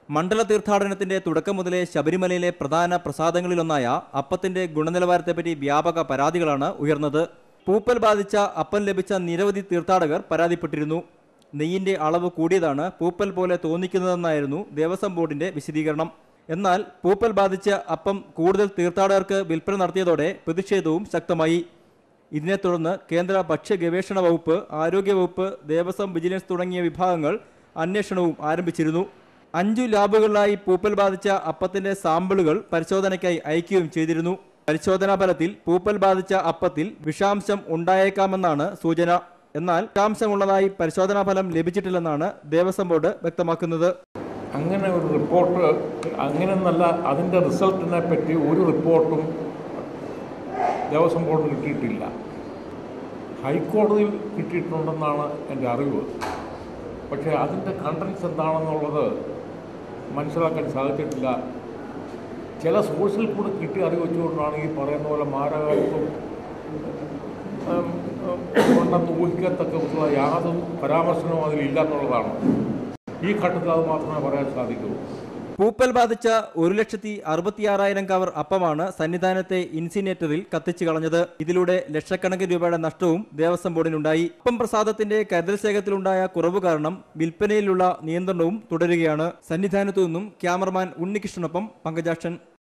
മണ്ഡല തീർത്ഥാടനത്തിന്റെ തുടക്കം മുതലേ ശബരിമലയിലെ പ്രധാന പ്രസാദങ്ങളിലൊന്നായ അപ്പത്തിന്റെ ഗുണനിലവാരത്തെപ്പറ്റി വ്യാപക പരാതികളാണ് ഉയർന്നത് പൂപ്പൽ ബാധിച്ച അപ്പം ലഭിച്ച നിരവധി തീർത്ഥാടകർ പരാതിപ്പെട്ടിരുന്നു നെയ്യിന്റെ അളവ് കൂടിയതാണ് പൂപ്പൽ പോലെ തോന്നിക്കുന്നതെന്നായിരുന്നു ദേവസ്വം ബോർഡിന്റെ വിശദീകരണം എന്നാൽ പൂപ്പൽ ബാധിച്ച അപ്പം കൂടുതൽ തീർത്ഥാടകർക്ക് വിൽപ്പന നടത്തിയതോടെ പ്രതിഷേധവും ശക്തമായി ഇതിനെ തുടർന്ന് കേന്ദ്ര ഭക്ഷ്യ ഗവേഷണ വകുപ്പ് ആരോഗ്യവകുപ്പ് ദേവസ്വം വിജിലൻസ് തുടങ്ങിയ വിഭാഗങ്ങൾ അന്വേഷണവും ആരംഭിച്ചിരുന്നു അഞ്ചു ലാബുകളിലായി പൂപ്പൽ ബാധിച്ച അപ്പത്തിന്റെ സാമ്പിളുകൾ പരിശോധനയ്ക്കായി അയക്കുകയും ചെയ്തിരുന്നു പരിശോധനാ ഫലത്തിൽ പൂപ്പൽ ബാധിച്ച അപ്പത്തിൽ വിഷാംശം ഉണ്ടായേക്കാമെന്നാണ് സൂചന എന്നാൽ വിഷാംശമുള്ളതായി പരിശോധനാ ഫലം ലഭിച്ചിട്ടില്ലെന്നാണ് ദേവസ്വം ബോർഡ് വ്യക്തമാക്കുന്നത് അങ്ങനെ ഒരു റിപ്പോർട്ട് അങ്ങനെയൊന്നല്ല അതിൻ്റെ റിസൾട്ടിനെ പറ്റി ഒരു റിപ്പോർട്ടും ദേവസ്വം ബോർഡിന് കിട്ടിയിട്ടില്ല ഹൈക്കോടതിയിൽ കിട്ടിയിട്ടുണ്ടെന്നാണ് എൻ്റെ അറിവ് പക്ഷേ അതിൻ്റെ കണ്ടൻസ് എന്താണെന്നുള്ളത് മനസ്സിലാക്കാൻ സാധിച്ചിട്ടില്ല ചില സോഴ്സിൽ കൂടെ കിട്ടി അറിവ് വെച്ചുകൊണ്ടാണ് ഈ പറയുന്ന പോലെ മാരകത്വം ഉം, ഉം, ഉണ്ടെന്ന് ഊഹിക്കത്തക്കുള്ള യാതൊരു പരാമർശനവും അതിലില്ല എന്നുള്ളതാണ് ഈ ഘട്ടത്തിൽ അത് മാത്രമേ പറയാൻ സാധിക്കൂ പൂപ്പൽ ബാധിച്ച ഒരു ലക്ഷത്തി അറുപത്തിയാറായിരം കവർ അപ്പമാണ് സന്നിധാനത്തെ ഇൻസിനേറ്ററിൽ കത്തിച്ചു കളഞ്ഞത് ഇതിലൂടെ ലക്ഷക്കണക്കിന് രൂപയുടെ നഷ്ടവും ദേവസ്വം ബോർഡിനുണ്ടായി അപ്പം പ്രസാദത്തിന്റെ കരുതൽ ശേഖരത്തിലുണ്ടായ കുറവ് കാരണം വിൽപ്പനയിലുള്ള നിയന്ത്രണവും തുടരുകയാണ് സന്നിധാനത്തു നിന്നും ക്യാമറമാൻ ഉണ്ണികൃഷ്ണനൊപ്പം പങ്കജാക്ഷൻ